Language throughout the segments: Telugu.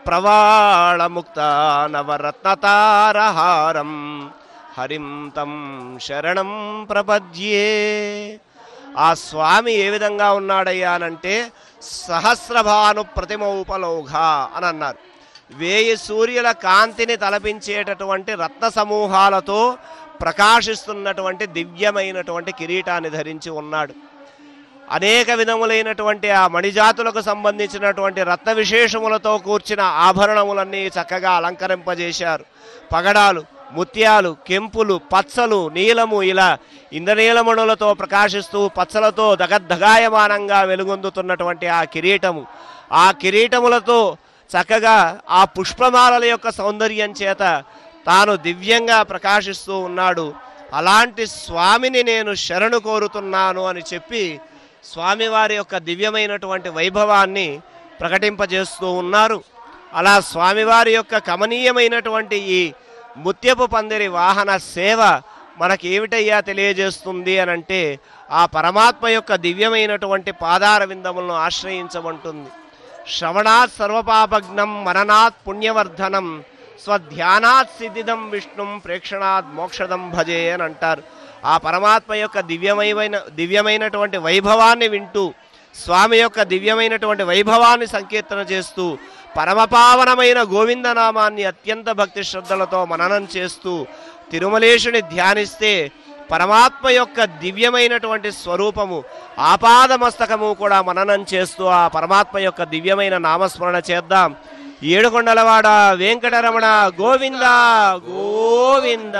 ప్రవాళముక్త నవరత్నతారహారం హరిం తం శరణం ప్రపద్యే ఆ స్వామి ఏ విధంగా ఉన్నాడయ్యానంటే సహస్రభాను ప్రతిమౌపలోఘ అని అన్నారు వేయి సూర్యుల కాంతిని తలపించేటటువంటి రత్న సమూహాలతో ప్రకాశిస్తున్నటువంటి దివ్యమైనటువంటి కిరీటాన్ని ధరించి ఉన్నాడు అనేక విధములైనటువంటి ఆ మణిజాతులకు సంబంధించినటువంటి రత్న విశేషములతో కూర్చిన ఆభరణములన్నీ చక్కగా అలంకరింపజేశారు పగడాలు ముత్యాలు కెంపులు పచ్చలు నీలము ఇలా ఇంద్రనీలమణులతో ప్రకాశిస్తూ పచ్చలతో దగద్దగాయమానంగా వెలుగొందుతున్నటువంటి ఆ కిరీటము ఆ కిరీటములతో చక్కగా ఆ పుష్పమాలల యొక్క సౌందర్యం చేత తాను దివ్యంగా ప్రకాశిస్తూ ఉన్నాడు అలాంటి స్వామిని నేను శరణు కోరుతున్నాను అని చెప్పి స్వామివారి యొక్క దివ్యమైనటువంటి వైభవాన్ని ప్రకటింపజేస్తూ ఉన్నారు అలా స్వామివారి యొక్క కమనీయమైనటువంటి ఈ ముత్యపు పందిరి వాహన సేవ మనకి ఏమిటయ్యా తెలియజేస్తుంది అని అంటే ఆ పరమాత్మ యొక్క దివ్యమైనటువంటి పాదార విందములను ఆశ్రయించమంటుంది శ్రవణాత్ సర్వపాపజ్ఞం మననాత్ పుణ్యవర్ధనం స్వధ్యానాత్ సిద్ధిదం విష్ణుం ప్రేక్షణాత్ మోక్షదం భజే అని అంటారు ఆ పరమాత్మ యొక్క దివ్యమైన దివ్యమైనటువంటి వైభవాన్ని వింటూ స్వామి యొక్క దివ్యమైనటువంటి వైభవాన్ని సంకీర్తన చేస్తూ పరమపావనమైన గోవిందనామాన్ని అత్యంత భక్తి శ్రద్ధలతో మననం చేస్తూ తిరుమలేశుని ధ్యానిస్తే పరమాత్మ యొక్క దివ్యమైనటువంటి స్వరూపము ఆపాదమస్తకము కూడా మననం చేస్తూ ఆ పరమాత్మ యొక్క దివ్యమైన నామస్మరణ చేద్దాం ఏడుకొండలవాడ వెంకటరమణ గోవింద గోవింద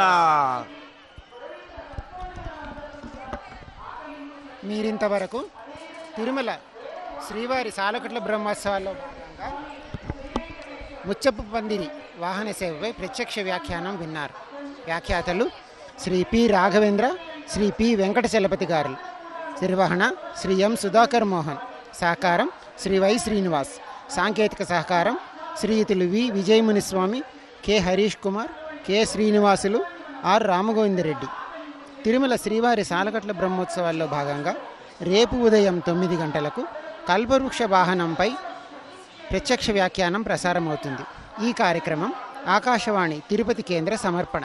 మీరింతవరకు తిరుమల శ్రీవారి సాలకట్ల బ్రహ్మోత్సవాల్లో భాగంగా ముచ్చపు పందిరి వాహన సేవపై ప్రత్యక్ష వ్యాఖ్యానం విన్నారు వ్యాఖ్యాతలు శ్రీ పి రాఘవేంద్ర శ్రీ పి వెంకట చలపతి గారు నిర్వహణ శ్రీ ఎం సుధాకర్ మోహన్ సహకారం శ్రీ వై శ్రీనివాస్ సాంకేతిక సహకారం శ్రీయుతులు V Vijayamuniswamy K Harish Kumar K Srinivasulu R Ramagovindareddy Tirumala శ్రీవారి సాలకట్ల బ్రహ్మోత్సవాల్లో భాగంగా రేపు ఉదయం తొమ్మిది గంటలకు కల్పవృక్ష వాహనంపై ప్రత్యక్ష వ్యాఖ్యానం ప్రసారమవుతుంది ఈ కార్యక్రమం ఆకాశవాణి తిరుపతి కేంద్ర సమర్పణ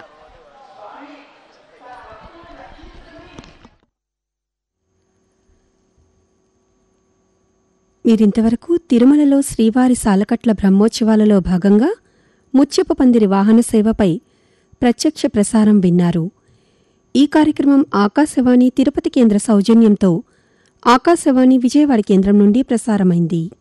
మీరింతవరకు తిరుమలలో శ్రీవారి సాలకట్ల బ్రహ్మోత్సవాలలో భాగంగా ముత్యపు పందిరి వాహన సేవపై ప్రత్యక్ష ప్రసారం విన్నారు ఈ కార్యక్రమం ఆకాశవాణి తిరుపతి కేంద్ర సౌజన్యంతో ఆకాశవాణి విజయవాడ కేంద్రం నుండి ప్రసారమైంది